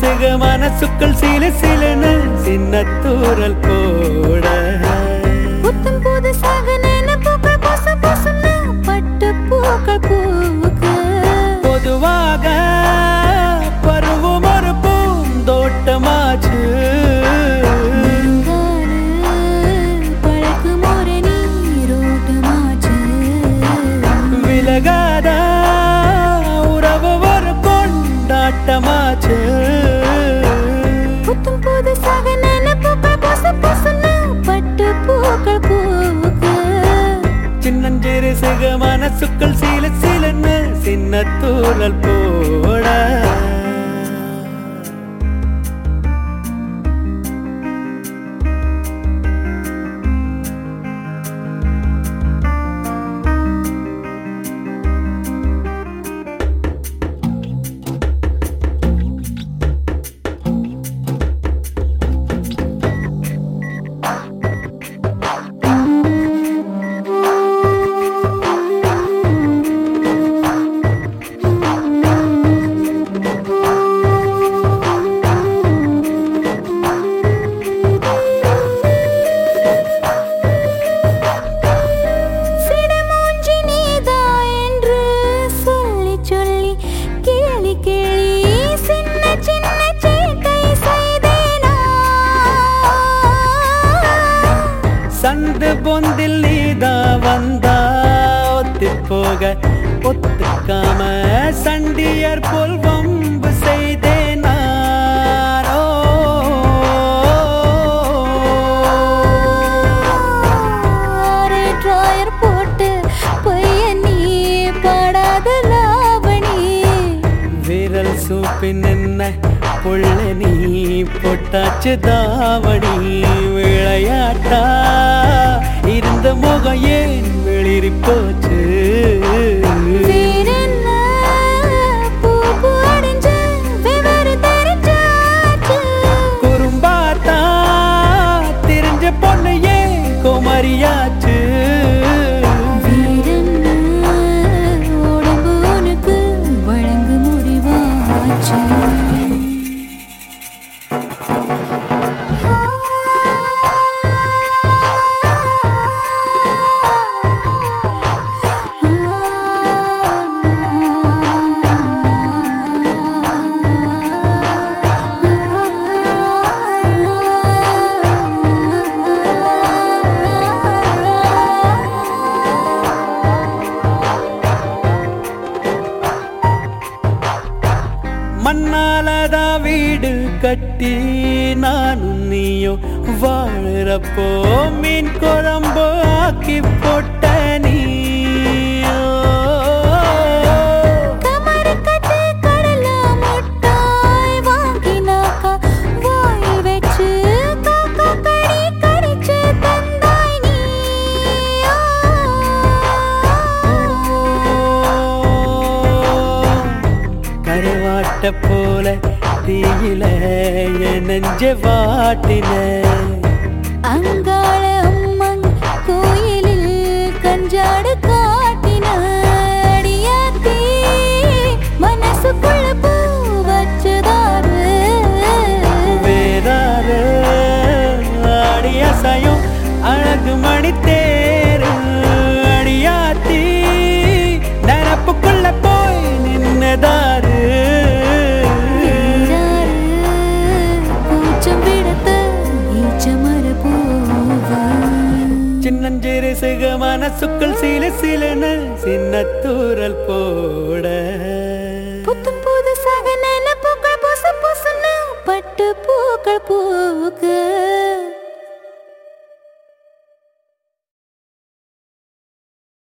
சிக மனசுக்குள் சில சிலன்னு சின்ன தூரல் போட புத்தம் புதுசாக நினைப்புகள் பொசு பொசுன்னு பட்டு பூக்கள் பூக்கு பொதுவாக பருவம் ஒரு பூந்தோட்டமாச்சு பழக்கும் ஒரு நீரோட்டமாச்சு விலகாத உறவு ஒரு கொண்டாட்டமாச்சு புத்தம் புதுசாக நினைப்புகள் பொசு பொசுன்னு பட்டு பூக்கள் பூக்கு சின்னஞ்சிறு சிக மனசுக்குள் சில சிலன்னு சின்ன தூரல் போட சிடுமூஞ்சி நீதா என்று சொல்லி சொல்லி கேலி கேலி சின்ன சின்ன சேட்டை செய்தேனா சந்து பொந்தில் நீதா வந்தா ஒத்தி போக ஒத்துக்காம சண்டியர் போல் வம்பு செய்தேன் நானோ ஆறு டிராயர் போட்டு பையன் நீ பாடாத லாவணி விரல் சூப்பின் என்ன புள்ள நீ பொட்டாச்சு தாவணி விளையாட்டா இருந்த முகம் ஏன் வெளிரி போச்சு வேறென்ன பூ பூ அடைஞ்ச விவரம் தெரிஞ்சாச்சு குறும்பாத்தா தெரிஞ்ச பொண்ணு ஏன் குமரியாச்சு வீரன்ன உடம்பு உனக்கு வழங்கு முடிவாச்சு மண்ணாலதா வீடு கட்டி நானும் நீயும் வாழறப்போ மீன் குழம்பு ஆக்கி போட்ட நீயோ கமரு கட்டு கடல முட்டாய் வாங்கினாக்கா வாயில் வச்சு காக்கா கடி கடிச்சு தந்தாய் நீ கருவாட்ட போல தீயில என் நெஞ்ச வாட்டின அங்காள அம்மன் கோயிலில் கஞ்சாடு காட்டின அடியாத்தி மனசுக்குள்ள பூ வச்சதாரு வேறாறு ஆடிய சயம் அழகு மணி தேரு அடியாத்தி நினப்புக்குள்ள போய் நின்னதாரு நீராறு பூச்சம் விடத்த ஈச்சமர பூவா சின்னஞ்சிறு சிக மனசுக்குள் சில சிலன சின்ன தூரல் போட புத்தம் புதுசாக நினைப்புகள் புசு புசுன்னு பட்டு பூக்கள் பூ